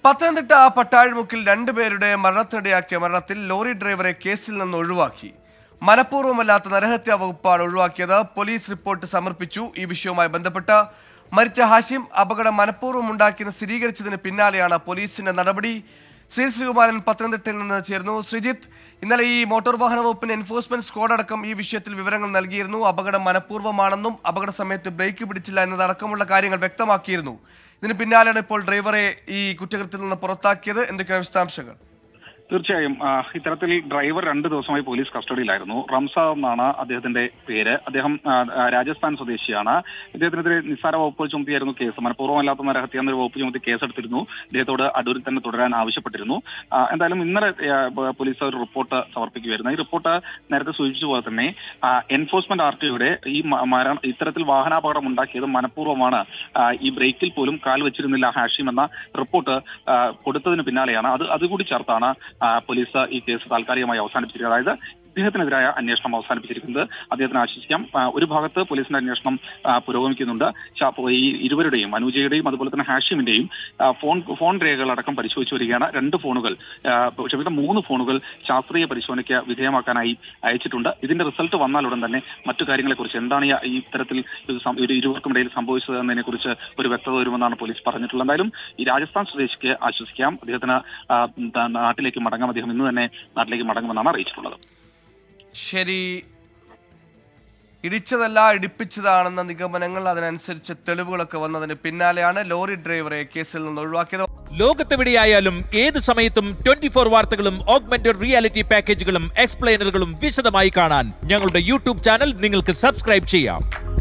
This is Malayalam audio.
പത്തനംതിട്ട പട്ടാഴിമുക്കിൽ രണ്ടുപേരുടെ മരണത്തിനിടയാക്കിയ മരണത്തിൽ ലോറി ഡ്രൈവറെ കേസിൽ നിന്ന് ഒഴിവാക്കി മനഃപൂർവ്വമല്ലാത്ത നരഹത്യാ വകുപ്പാണ് ഒഴിവാക്കിയത് പോലീസ് റിപ്പോർട്ട് സമർപ്പിച്ചു ഈ വിഷയവുമായി ബന്ധപ്പെട്ട് മരിച്ച ഹാഷിം അപകടം മനഃപൂർവ്വം ഉണ്ടാക്കിയെന്ന് സ്ഥിരീകരിച്ചതിന് പിന്നാലെയാണ് പോലീസിന്റെ നടപടി ശ്രീ ശ്രീകുമാരൻ പത്തനംതിട്ടയിൽ നിന്ന് ചേർന്നു ശ്രീജിത്ത് ഇന്നലെ ഈ മോട്ടോർ വാഹന വകുപ്പിന്റെ എൻഫോഴ്സ്മെന്റ് സ്ക്വാഡ് അടക്കം ഈ വിഷയത്തിൽ വിവരങ്ങൾ നൽകിയിരുന്നു അപകടം മനഃപൂർവ്വമാണെന്നും അപകട സമയത്ത് ബ്രേക്ക് പിടിച്ചില്ല എന്നതടക്കമുള്ള കാര്യങ്ങൾ വ്യക്തമാക്കിയിരുന്നു ഇതിന് പിന്നാലെയാണ് ഇപ്പോൾ ഡ്രൈവറെ ഈ കുറ്റകൃത്യത്തിൽ നിന്ന് പുറത്താക്കിയത് എന്തൊക്കെയാണ് വിശദാംശങ്ങൾ തീർച്ചയായും ആ, ഇത്തരത്തിൽ ഡ്രൈവർ രണ്ട് ദിവസമായി പോലീസ് കസ്റ്റഡിയിലായിരുന്നു റംസാദ് എന്നാണ് അദ്ദേഹത്തിന്റെ പേര് അദ്ദേഹം ആ, ആ, രാജസ്ഥാൻ സ്വദേശിയാണ് ഇദ്ദേഹത്തിനെതിരെ നിസ്സാര വകുപ്പുകൾ ചുമത്തിയായിരുന്നു കേസ് മനഃപൂർവ്വമല്ലാത്ത നരഹത്യ എന്നൊരു വകുപ്പ് ചുമത്തി കേസെടുത്തിരുന്നു ഇദ്ദേഹത്തോട് അടൂരിൽ തന്നെ തുടരാൻ ആവശ്യപ്പെട്ടിരുന്നു ആ, എന്തായാലും ഇന്നലെ ആ, ബ- പോലീസ് ഒരു റിപ്പോർട്ട് സമർപ്പിക്കുകയായിരുന്നു ഈ റിപ്പോർട്ട് നേരത്തെ സൂചിപ്പിച്ച പോലെ തന്നെ ആ, എൻഫോഴ്സ്മെന്റ് ആർ ടിയുടെ ഈ മ- മരണം ഇത്തരത്തിൽ വാഹനാപകടം ഉണ്ടാക്കിയത് മനഃപൂർവ്വമാണ് ആ, ഈ ബ്രേക്കിൽ പോലും കാൽ വെച്ചിരുന്നില്ല ഹാഷിം എന്ന റിപ്പോർട്ട് ആ, കൊടുത്തതിന് പിന്നാലെയാണ് അത് അതുകൂടി ചേർത്താണ് ആ, പോലീസ് ഈ കേസ് താൽക്കാലികമായി അവസാനിപ്പിച്ചിരിക്കുന്നത് അതായത് ഇദ്ദേഹത്തിനെതിരായ അന്വേഷണം അവസാനിപ്പിച്ചിരിക്കുന്നത് അദ്ദേഹത്തിന് ആശ്വസിക്കാം ആ, ഒരു ഭാഗത്ത് പോലീസിന്റെ അന്വേഷണം ആ, പുരോഗമിക്കുന്നുണ്ട് ശാ- ഈ ഇരുവരുടെയും അനുജയുടെയും അതുപോലെ തന്നെ ഹാഷിമിന്റെയും ആ, ഫോൺ ഫോൺ രേഖകളടക്കം പരിശോധിച്ചു വരികയാണ് രണ്ട് ഫോണുകൾ ആ, ക്ഷമിക്കണം മൂന്ന് ഫോണുകൾ ശാസ്ത്രീയ പരിശോധനയ്ക്ക് വിധേയമാക്കാനായി അയച്ചിട്ടുണ്ട് ഇതിന്റെ റിസൾട്ട് വന്നാൽ ഉടൻ തന്നെ മറ്റു കാര്യങ്ങളെക്കുറിച്ച് എന്താണ് ഈ- ഈ ഇത്തരത്തിൽ ഇത് സം- ഒരു ഇരുവർക്കും ഇടയിൽ സംഭവിച്ചത് എന്നതിനെ കുറിച്ച് ഒരു വ്യക്തത വരുമെന്നാണ് പോലീസ് പറഞ്ഞിട്ടുള്ളത് എന്തായാലും ഈ രാജസ്ഥാൻ സ്വദേശിക്ക് ആശ്വസിക്കാം അദ്ദേഹത്തിന് ആ, ത- നാട്ടിലേക്ക് മടങ്ങാം അദ്ദേഹം ഇന്ന് തന്നെ നാട്ടിലേക്ക് മടങ്ങുമെന്നാണ് അറിയിച്ചിട്ടുള്ളത് ശരി ഇടിച്ചതല്ല ഇടിപ്പിച്ചതാണെന്ന നിഗമനങ്ങൾ അതിനനുസരിച്ച് തെളിവുകളൊക്കെ വന്നതിന് പിന്നാലെയാണ് ലോറി ഡ്രൈവറെ കേസിൽ നിന്ന് ഒഴിവാക്കിയത് ലോകത്തെവിടെയായാലും ഏത് സമയത്തും ട്വന്റി ഫോർ വാർത്തകളും ഓഗ്മെന്റഡ് റിയാലിറ്റി പാക്കേജുകളും എക്സ്പ്ലെയിനറുകളും വിശദമായി കാണാൻ ഞങ്ങളുടെ യൂട്യൂബ് ചാനൽ നിങ്ങൾക്ക് സബ്സ്ക്രൈബ് ചെയ്യാം